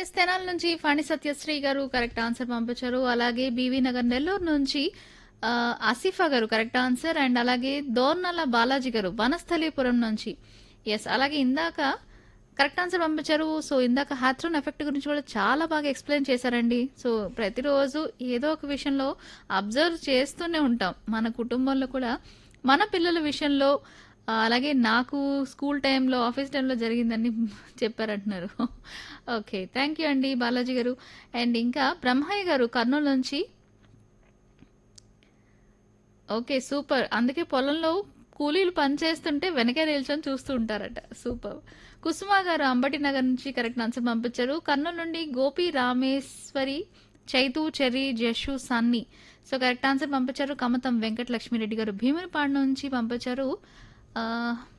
yes తెనాల నుంచి ఫణి సత్యశ్రీ గారు correct answer పంపించారు అలాగే బీవీ నగర్ నెల్లూరు నుంచి ఆ, ఆసిఫా గారు కరెక్ట్ ఆన్సర్ అండ్ అలాగే దోర్నల బాలాజీ గారు వనస్థలీపురం నుంచి ఎస్ అలాగే ఇందాక కరెక్ట్ ఆన్సర్ పంపించారు సో ఇందాక హ్యాథ్రోన్ ఎఫెక్ట్ గురించి కూడా చాలా బాగా ఎక్స్ప్లెయిన్ చేశారండి సో ప్రతిరోజు ఏదో ఒక విషయంలో అబ్జర్వ్ చేస్తూనే ఉంటాం మన కుటుంబంలో కూడా మన పిల్లల విషయంలో ఆ, అలాగే నాకు స్కూల్ టైంలో ఆఫీస్ టైంలో జరిగిందని చెప్పారంటున్నారు ఓకే థ్యాంక్ యూ అండి బాలాజీ గారు అండ్ ఇంకా బ్రహ్మయ్య గారు కర్నూలు నుంచి ఓకే సూపర్ అందుకే పొలంలో కూలీలు పని చేస్తుంటే వెనకే నిల్చొని చూస్తూ ఉంటారట సూపర్ కుసుమ గారు అంబటి నగర్ నుంచి కరెక్ట్ ఆన్సర్ పంపించారు కర్నూలు నుండి Gopi Rameshwari Chaitu Cherry Jashu Sunny so correct answer పంపించారు కమతం వెంకట లక్ష్మిరెడ్డి గారు భీమునిపాడు నుంచి పంపించారు ఆ,